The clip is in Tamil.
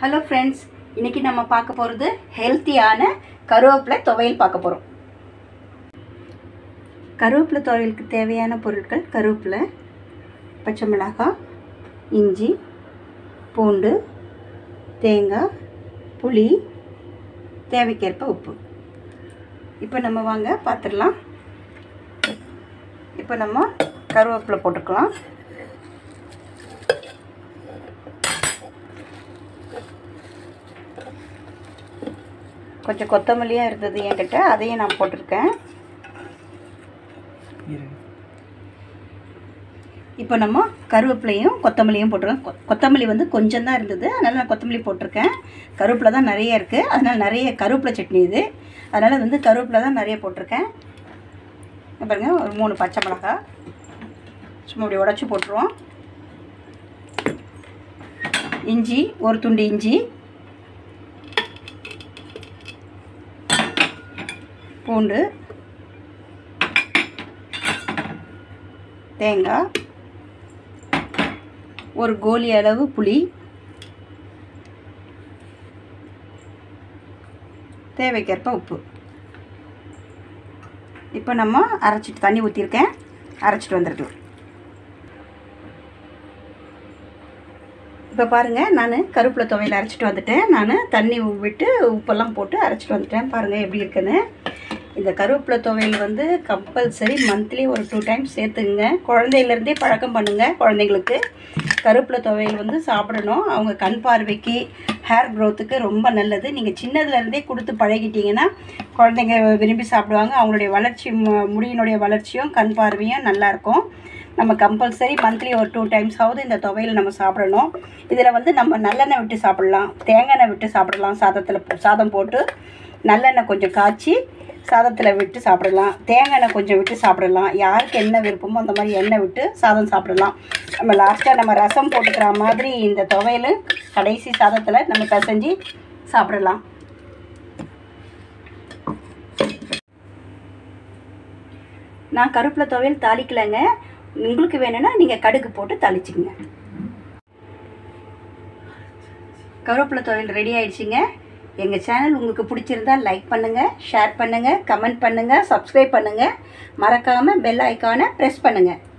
ஹலோ ஃப்ரெண்ட்ஸ் இன்னைக்கு நம்ம பார்க்க போகிறது ஹெல்த்தியான கருவேப்பிலை துவையல் பார்க்க போகிறோம் கருவேப்பிலை துவையலுக்கு தேவையான பொருட்கள் கருவேப்பிலை பச்சை மிளகாய் இஞ்சி பூண்டு தேங்காய் புளி தேவைக்கேற்ப உப்பு இப்போ நம்ம வாங்க பார்த்துடலாம் இப்போ நம்ம கருவேப்பிலை போட்டுக்கலாம் கொஞ்சம் கொத்தமல்லியாக இருந்தது என்கிட்ட அதையும் நான் போட்டிருக்கேன் இப்போ நம்ம கருவேப்பிலையும் கொத்தமல்லியும் போட்டிருக்கேன் கொ- கொத்தமல்லி வந்து கொஞ்சம் தான் இருந்தது அதனால் நான் கொத்தமல்லி போட்டிருக்கேன் கருவேப்பிலை தான் நிறைய இருக்குது அதனால் நிறைய கருவேப்பிலை சட்னி இது அதனால் வந்து கருவேப்பிலை தான் நிறைய போட்டிருக்கேன் இங்க பாருங்க ஒரு மூணு பச்சை மிளகாய் சும்மா இப்படி உடச்சி போட்டுருவோம் இஞ்சி ஒரு துண்டு இஞ்சி பூண்டு தேங்காய் ஒரு கோலி அளவு புளி தேவைக்கேற்ப உப்பு இப்போ நம்ம அரைச்சிட்டு தண்ணி ஊற்றிருக்கேன் அரைச்சிட்டு வந்துருக்கலாம் இப்போ பாருங்கள் நான் கருவேப்பிலை துவையல் அரைச்சிட்டு வந்துட்டேன் நான் தண்ணி விட்டு உப்பெல்லாம் போட்டு அரைச்சிட்டு வந்துட்டேன் பாருங்கள் எப்படி இருக்குன்னு இந்த கருவேப்பிலை துவையல் வந்து கம்பல்சரி மந்த்லி ஒரு டூ டைம்ஸ் சேர்த்துங்க குழந்தையிலேருந்தே பழக்கம் பண்ணுங்கள் குழந்தைங்களுக்கு கருவேப்பிலை துவையல் வந்து சாப்பிடணும் அவங்க கண் பார்வைக்கு ஹேர் க்ரோத்துக்கு ரொம்ப நல்லது நீங்கள் சின்னதுலேருந்தே கொடுத்து பழகிட்டீங்கன்னா குழந்தைங்க விரும்பி சாப்பிடுவாங்க அவங்களுடைய வளர்ச்சி மு- முடியினுடைய வளர்ச்சியும் கண் பார்வையும் நல்லாயிருக்கும் நம்ம கம்பல்சரி மந்த்லி ஒரு டூ டைம்ஸ் ஆகுது இந்த துவையல் நம்ம சாப்பிடணும் இதில் வந்து நம்ம நல்லெண்ணெய் விட்டு சாப்பிடலாம் தேங்காய் எண்ணெய் விட்டு சாப்பிடலாம் சாதத்தில் சாதம் போட்டு நல்லெண்ணெய் கொஞ்சம் காய்ச்சி சாதத்தில் விட்டு சாப்பிடலாம் தேங்காய் எண்ணெய் கொஞ்சம் விட்டு சாப்பிடலாம் யாருக்கு என்ன விருப்பமோ அந்த மாதிரி எண்ணெய் விட்டு சாதம் சாப்பிடலாம் நம்ம லாஸ்ட்டாக நம்ம ரசம் போட்டுக்கிற மாதிரி இந்த துவையல் கடைசி சாதத்தில் நம்ம பிசைஞ்சு சாப்பிடலாம் நான் கருவேப்பிலை துவையல் தாளிக்கலைங்க உங்களுக்கு வேணும்னா நீங்கள் கடுகு போட்டு தாளிச்சிக்கங்க கருவேப்பிலை துவையல் ரெடி ஆயிடுச்சுங்க எங்கள் சேனல் உங்களுக்கு பிடிச்சிருந்தா லைக் பண்ணுங்கள் ஷேர் பண்ணுங்கள் கமெண்ட் பண்ணுங்கள் சப்ஸ்கிரைப் பண்ணுங்கள் மறக்காமல் பெல் ஐக்கானை ப்ரெஸ் பண்ணுங்கள்